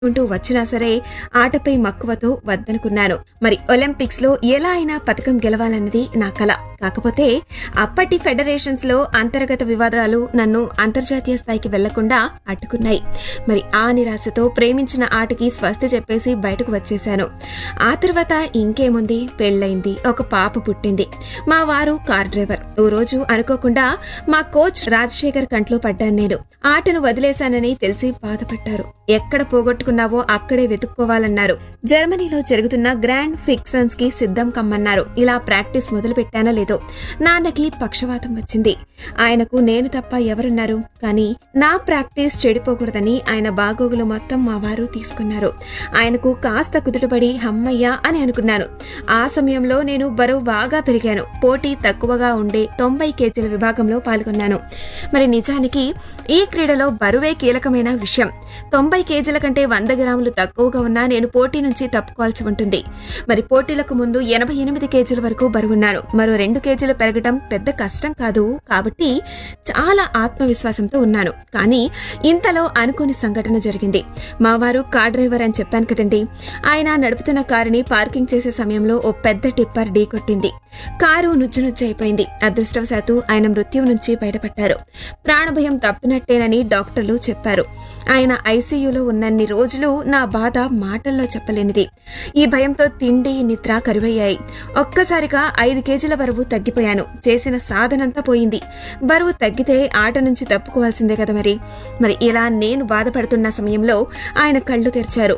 ఉంటూ వచ్చినా సరే ఆటపై మక్కువతో వద్దనుకున్నాను మరి ఒలింపిక్స్ లో ఎలా అయినా పథకం గెలవాలన్నది నా కల కాకపోతే అప్పటి ఫెడరేషన్స్ లో అంతర్గత వివాదాలు నన్ను అంతర్జాతీయ స్థాయికి వెళ్లకుండా అడ్డుకున్నాయి మరి ఆ నిరాశతో ప్రేమించిన ఆటకి స్వస్తి చెప్పేసి బయటకు వచ్చేశాను ఆ తర్వాత ఇంకేముంది పెళ్ళైంది ఒక పాప పుట్టింది మా వారు కార్ డ్రైవర్ ఓ రోజు అనుకోకుండా మా కోచ్ రాజశేఖర్ కంట్లో పడ్డాను నేను ఆటను వదిలేశానని తెలిసి బాధపడ్డారు ఎక్కడ పోగొట్టుకున్నావో అక్కడే వెతుక్కోవాలన్నారు జర్మనీలో జరుగుతున్న గ్రాండ్ ఫిక్సన్స్ కి సిద్ధం కమ్మన్నారు ఇలా ప్రాక్టీస్ మొదలు పెట్టానో లేదో నాన్నకి పక్షవాతం వచ్చింది ఆయనకు నేను తప్ప ఎవరున్నారు కానీ నా ప్రాక్టీస్ చెడిపోకూడదని ఆయన బాగోగులు మొత్తం మా వారు తీసుకున్నారు ఆయనకు కాస్త కుదుటపడి హమ్మయ్యా అని అనుకున్నాను ఆ సమయంలో నేను బరువు బాగా పెరిగాను పోటీ తక్కువగా ఉండే తొంభై కేజీల విభాగంలో పాల్గొన్నాను మరి నిజానికి ఈ క్రీడలో బరువే కీలకమైన విషయం తొంభై కేజీల కంటే వంద గ్రాములు తక్కువగా ఉన్నా నేను పోటీ నుంచి తప్పుకోవాల్సి ఉంటుంది మరి పోటీలకు ముందు ఎనభై ఎనిమిది కేజీల వరకు బరువున్నాను మరో రెండు కేజీలు పెరగటం పెద్ద కష్టం కాదు కాబట్టి చాలా ఆత్మవిశ్వాసంతో ఉన్నాను కానీ ఇంతలో అనుకోని సంఘటన జరిగింది మా వారు కార్ డ్రైవర్ అని చెప్పాను కదండి ఆయన నడుపుతున్న కారుని పార్కింగ్ చేసే సమయంలో ఓ పెద్ద టిప్పర్ ఢీకొట్టింది కారు నుజ్జు నుజ్జు అయిపోయింది అదృష్టవశాత్తు ఆయన మృత్యువు నుంచి బయటపడ్డారు ప్రాణభయం తప్పినట్టేనని డాక్టర్లు చెప్పారు ఆయన ఐసీయూలో ఉన్నన్ని రోజులు నా బాధ మాటల్లో చెప్పలేనిది ఈ భయంతో తిండి నిద్ర కరువయ్యాయి ఒక్కసారిగా ఐదు కేజీల బరువు తగ్గిపోయాను చేసిన సాధనంతా పోయింది బరువు తగ్గితే ఆట నుంచి తప్పుకోవాల్సిందే కదా మరి మరి ఇలా నేను బాధపడుతున్న సమయంలో ఆయన కళ్ళు తెరిచారు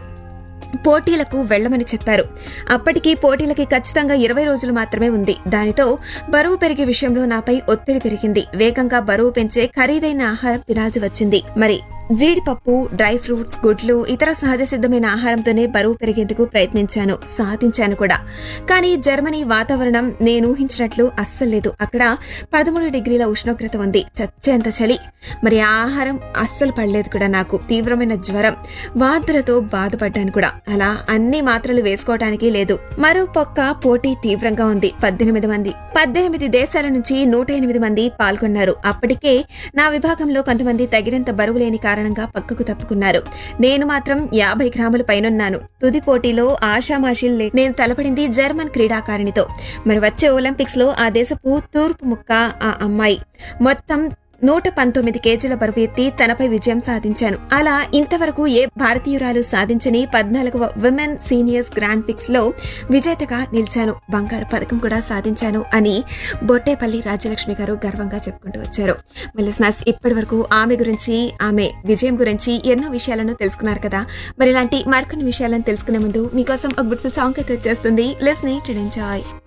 పోటీలకు వెళ్లమని చెప్పారు అప్పటికి పోటీలకి ఖచ్చితంగా ఇరవై రోజులు మాత్రమే ఉంది దానితో బరువు పెరిగే విషయంలో నాపై ఒత్తిడి పెరిగింది వేగంగా బరువు పెంచే ఖరీదైన ఆహారం తినాల్సి వచ్చింది మరి జీడిపప్పు డ్రై ఫ్రూట్స్ గుడ్లు ఇతర సహజ సిద్ధమైన ఆహారంతోనే బరువు పెరిగేందుకు ప్రయత్నించాను సాధించాను కూడా కానీ జర్మనీ వాతావరణం నేను ఊహించినట్లు అస్సలు లేదు అక్కడ పదమూడు డిగ్రీల ఉష్ణోగ్రత ఉంది చచ్చేంత చలి మరి ఆ ఆహారం అస్సలు పడలేదు కూడా నాకు తీవ్రమైన జ్వరం వాంతులతో బాధపడ్డాను కూడా అలా అన్ని మాత్రలు వేసుకోవటానికి లేదు మరో పక్క పోటీ తీవ్రంగా ఉంది పద్దెనిమిది మంది పద్దెనిమిది దేశాల నుంచి నూట ఎనిమిది మంది పాల్గొన్నారు అప్పటికే నా విభాగంలో కొంతమంది తగినంత బరువు లేని కారణంగా పక్కకు తప్పుకున్నారు నేను మాత్రం యాభై గ్రాముల పైనున్నాను తుది పోటీలో ఆషామాషిల్ లే నేను తలపడింది జర్మన్ క్రీడాకారిణితో మరి వచ్చే ఒలింపిక్స్ లో ఆ దేశపు తూర్పు ముక్క ఆ అమ్మాయి మొత్తం నూట పంతొమ్మిది కేజీల బరువు ఎత్తి తనపై విజయం సాధించాను అలా ఇంతవరకు ఏ భారతీయురాలు సాధించని పద్నాలుగవ విమెన్ సీనియర్స్ గ్రాండ్ ఫిక్స్ లో విజేతగా నిలిచాను బంగారు పథకం కూడా సాధించాను అని బొట్టేపల్లి రాజ్యలక్ష్మి గారు గర్వంగా చెప్పుకుంటూ వచ్చారు మెలిస్నాస్ ఇప్పటి వరకు ఆమె గురించి ఆమె విజయం గురించి ఎన్నో విషయాలను తెలుసుకున్నారు కదా మరి ఇలాంటి మరికొన్ని విషయాలను తెలుసుకునే ముందు మీకోసం ఒక బ్యూటిఫుల్ సాంగ్ అయితే వచ్చేస్తుంది లెస్ నీట్ ఎంజాయ్